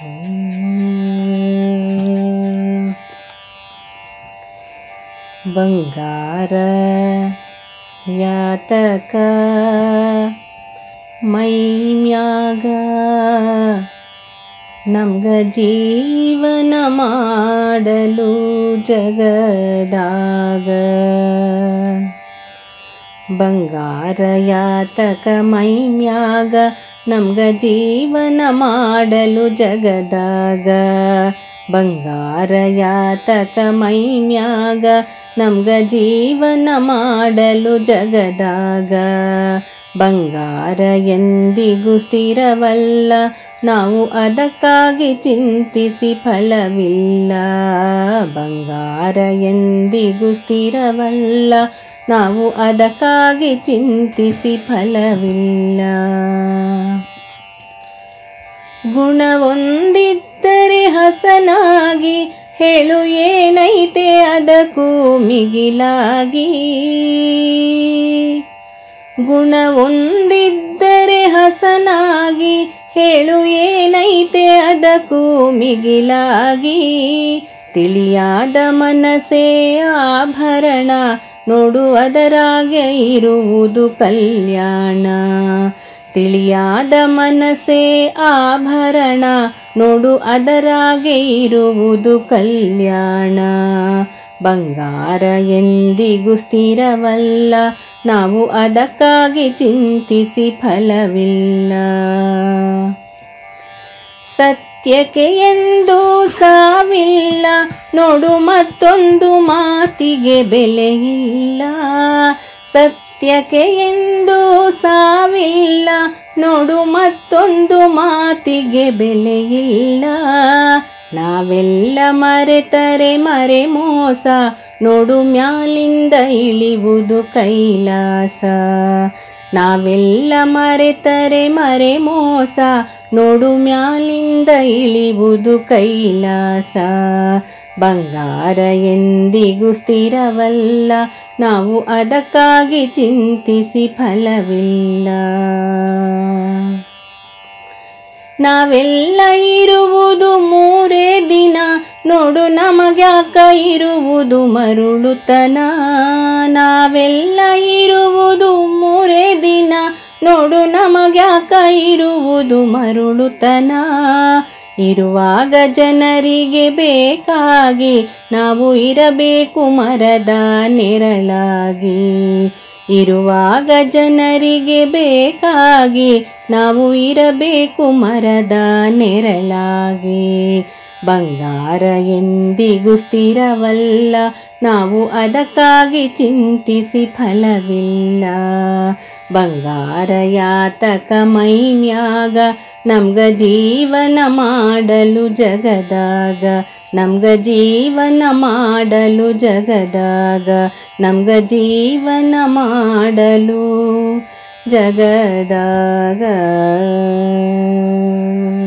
ಬಂಗಾರ ಯಾತಕ ಮೈಮ್ಯಾಗ ನಮ್ಗ ಜೀವನ ಮಾಡಲು ಜಗದಾಗ ಬಂಗಾರ ಯಾತಕ ಮೈಮ್ಯಾಗ ನಮ್ಗ ಜೀವನ ಮಾಡಲು ಜಗದಾಗ ಬಂಗಾರ ಯಾತಕ ಮೈಮ್ಯಾಗ ನಮ್ಗ ಜೀವನ ಮಾಡಲು ಜಗದಾಗ ಬಂಗಾರ ಎಂದಿಗೂ ಸ್ಥಿರವಲ್ಲ ನಾವು ಅದಕ್ಕಾಗಿ ಚಿಂತಿಸಿ ಫಲವಿಲ್ಲ ಬಂಗಾರ ಎಂದಿಗೂ ಸ್ಥಿರವಲ್ಲ ನಾವು ಅದಕ್ಕಾಗಿ ಚಿಂತಿಸಿ ಫಲವಿಲ್ಲ ಗುಣವೊಂದಿದ್ದರೆ ಹಸನಾಗಿ ಹೇಳು ಏನೈತೆ ಅದಕ್ಕೂ ಮಿಗಿಲಾಗಿ ಗುಣವೊಂದಿದ್ದರೆ ಹಸನಾಗಿ ಹೇಳು ಏನೈತೆ ಅದಕ್ಕೂ ಮಿಗಿಲಾಗಿ ತಿಳಿಯಾದ ಮನಸ್ಸೇ ಆಭರಣ ನೋಡು ಅದರಾಗೆ ಇರುವುದು ಕಲ್ಯಾಣ ತಿಳಿಯಾದ ಮನಸ್ಸೇ ಆಭರಣ ನೋಡು ಅದರಾಗೆ ಇರುವುದು ಕಲ್ಯಾಣ ಬಂಗಾರ ಎಂದಿಗೂ ಸ್ಥಿರವಲ್ಲ ನಾವು ಅದಕ್ಕಾಗಿ ಚಿಂತಿಸಿ ಫಲವಿಲ್ಲ ಸತ್ಯಕ್ಕೆ ಎಂದು ಸಾವಿಲ್ಲ ನೋಡು ಮತ್ತೊಂದು ಮಾತಿಗೆ ಬೆಲೆಯಿಲ್ಲ ಸತ್ಯಕ್ಕೆ ಎಂದು ಸಾವಿಲ್ಲ ನೋಡು ಮತ್ತೊಂದು ಮಾತಿಗೆ ಬೆಲೆಯಿಲ್ಲ ನಾವೆಲ್ಲ ಮರೆತರೆ ಮರೆ ಮೋಸ ನೋಡು ಮ್ಯಾಲಿಂದ ಇಳಿವುದು ಕೈಲಾಸ ನಾವೆಲ್ಲ ಮರೆತರೆ ಮರೆ ಮೋಸ ನೋಡು ಮ್ಯಾಲಿಂದ ಇಳಿವುದು ಕೈಲಾಸ ಬಂಗಾರ ಎಂದಿಗೂ ಸ್ಥಿರವಲ್ಲ ನಾವು ಅದಕ್ಕಾಗಿ ಚಿಂತಿಸಿ ಫಲವಿಲ್ಲ ನಾವೆಲ್ಲ ಇರುವುದು ಮೂರೇ ದಿನ ನೋಡು ನಮಗ್ಯಾಕ ಇರುವುದು ಮರುಳುತನ ನಾವೆಲ್ಲ ಇರುವುದು ಮೂರೇ ದಿನ ನೋಡು ನಮಗ್ಯಾಕ ಇರುವುದು ಮರುಳುತನ ಇರುವಾಗ ಜನರಿಗೆ ಬೇಕಾಗಿ ನಾವು ಇರಬೇಕು ಮರದ ನೆರಳಾಗಿ ಇರುವಾಗ ಜನರಿಗೆ ಬೇಕಾಗಿ ನಾವು ಇರಬೇಕು ಮರದ ನೆರಳಾಗಿ ಬಂಗಾರ ಎಂದಿಗೂ ಸ್ಥಿರವಲ್ಲ ನಾವು ಅದಕ್ಕಾಗಿ ಚಿಂತಿಸಿ ಫಲವಿಲ್ಲ ಬಂಗಾರ ಯಾತಕ ಮೈಮ್ಯಾಗ ನಮ್ಗ ಜೀವನ ಮಾಡಲು ಜಗದಾಗ ನಮ್ಗ ಜೀವನ ಮಾಡಲು ಜಗದಾಗ ನಮ್ಗ ಜೀವನ ಮಾಡಲು ಜಗದಾಗ